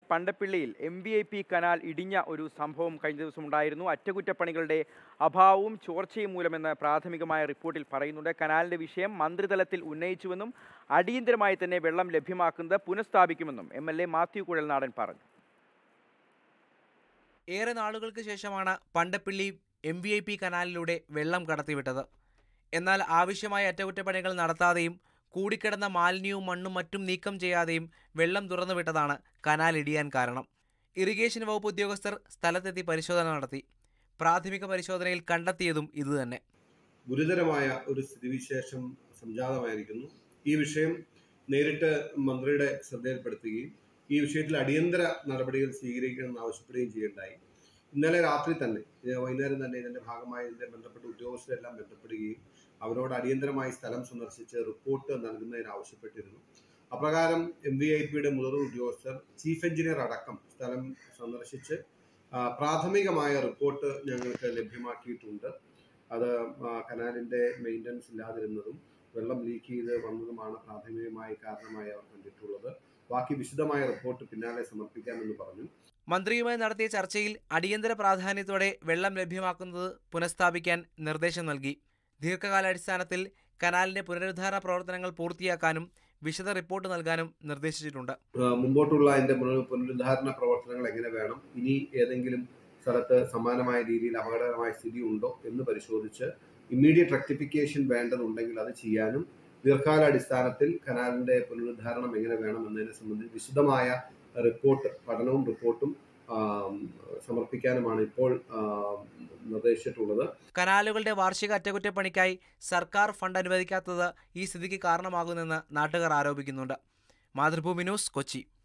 പണ്ടപ്പിള്ളിയിൽ M V I P canal ഇടിഞ്ഞ ഒരു സംഭവം കഴിഞ്ഞ ദിവസം ഉണ്ടായിരുന്നു അറ്റകുറ്റപ്പണികളുടെ അഭാവവും ചോർച്ചയും മൂലമെന്ന് പ്രാഥമികമായ റിപ്പോർട്ടിൽ പറയുന്നുണ്ട് കനാലിന്റെ വിഷയം മന്ത്രിതലത്തിൽ ഉന്നയിച്ചുവെന്നും അടിയന്തരമായി തന്നെ വെള്ളം ലഭ്യമാക്കുന്നത് പുനഃസ്ഥാപിക്കുമെന്നും M L A Mathew Kuzhalnadan പറഞ്ഞു ഏറെ നാളുകൾക്ക് ശേഷമാണ് Pandappilly M V I P കനാലിലൂടെ വെള്ളം കടത്തിവിട്ടത് എന്നാൽ ആവശ്യമായ അറ്റകുറ്റപ്പണികൾ നടത്താതെയും കൂടിക്കിടന്ന മാലിന്യവും മണ്ണും മറ്റും നീക്കം ചെയ്യാതെയും വെള്ളം തുറന്നുവിട്ടതാണ് കനാൽ ഇടിയാൻ കാരണം ഇറിഗേഷൻ വകുപ്പ് ഉദ്യോഗസ്ഥർ സ്ഥലത്തെത്തി പരിശോധന നടത്തി പ്രാഥമിക പരിശോധനയിൽ കണ്ടെത്തിയതും ഇതുതന്നെ ഗുരുതരമായ ഒരു സ്ഥിതിവിശേഷം സംജാതമായിരിക്കുന്നു ഈ വിഷയം നേരിട്ട് മന്ത്രിയുടെ ശ്രദ്ധയിൽപ്പെടുത്തുകയും ഈ വിഷയത്തിൽ അടിയന്തര നടപടികൾ സ്വീകരിക്കണമെന്ന് ആവശ്യപ്പെടുകയും ചെയ്യുകയുണ്ടായി ഇന്നലെ രാത്രി തന്നെ ഇത് വൈകുന്നേരം തന്നെ ഇതിന്റെ ഭാഗമായി ഇതിന്റെ ബന്ധപ്പെട്ട ഉദ്യോഗസ്ഥരെല്ലാം ബന്ധപ്പെടുകയും അവരോട് അടിയന്തരമായി സ്ഥലം സന്ദർശിച്ച് റിപ്പോർട്ട് നൽകുന്നതിന് ആവശ്യപ്പെട്ടിരുന്നു അപ്രകാരം എം വി ഐ പിയുടെ മുതിർന്ന ഉദ്യോഗസ്ഥർ ചീഫ് എഞ്ചിനീയർ അടക്കം സ്ഥലം സന്ദർശിച്ച് ആ, പ്രാഥമികമായ റിപ്പോർട്ട് ഞങ്ങൾക്ക് ലഭ്യമാക്കിയിട്ടുണ്ട് അത് ആ, കനാലിന്റെ മെയിൻ്റനൻസ് ഇല്ലാതിരുന്നതും വെള്ളം ലീക്ക് ചെയ്ത് വന്നതുമാണ് പ്രാഥമികമായി കാരണമായി അവർ കണ്ടിട്ടുള്ളത് ബാക്കി വിശദമായ റിപ്പോർട്ട് പിന്നാലെ സമർപ്പിക്കാമെന്ന് പറഞ്ഞു മന്ത്രിയുമായി നടത്തിയ ചർച്ചയിൽ അടിയന്തര പ്രാധാന്യത്തോടെ വെള്ളം ലഭ്യമാക്കുന്നത് പുനഃസ്ഥാപിക്കാൻ നിർദ്ദേശം നൽകി ദീർഘകാലാടിസ്ഥാനത്തിൽ കനാലിന്റെ പുനരുദ്ധാരണ പ്രവർത്തനങ്ങൾ പൂർത്തിയാക്കാനും വിശദ റിപ്പോർട്ട് നൽകാനും നിർദ്ദേശിച്ചിട്ടുണ്ട് ആ, മുമ്പോട്ടുള്ള അതിന്റെ പുനരു- പുനരുദ്ധാരണ പ്രവർത്തനങ്ങൾ എങ്ങനെ വേണം ഇനി ഏതെങ്കിലും സ്ഥലത്ത് സമാനമായ രീതിയിൽ അപകടകരമായ സ്ഥിതി ഉണ്ടോ എന്ന് പരിശോധിച്ച് ഇമ്മീഡിയറ്റ് റെക്ടിഫിക്കേഷൻ വേണ്ടതുണ്ടെങ്കിൽ അത് ചെയ്യാനും ദീർഘകാലാടിസ്ഥാനത്തിൽ കനാലിന്റെ പുനരുദ്ധാരണം എങ്ങനെ വേണം എന്നതിനെ സംബന്ധിച്ച് വിശദമായ റിപ്പോർട്ട് പഠനവും റിപ്പോർട്ടും ആം, സമർപ്പിക്കാനുമാണ് ഇപ്പോൾ ആം, നിർദ്ദേശിച്ചിട്ടുള്ളത് കനാലുകളുടെ വാർഷിക അറ്റകുറ്റപ്പണിക്കായി സർക്കാർ ഫണ്ട് അനുവദിക്കാത്തത് ഈ സ്ഥിതിക്ക് കാരണമാകുമെന്ന് നാട്ടുകാർ ആരോപിക്കുന്നുണ്ട് മാതൃഭൂമി ന്യൂസ് കൊച്ചി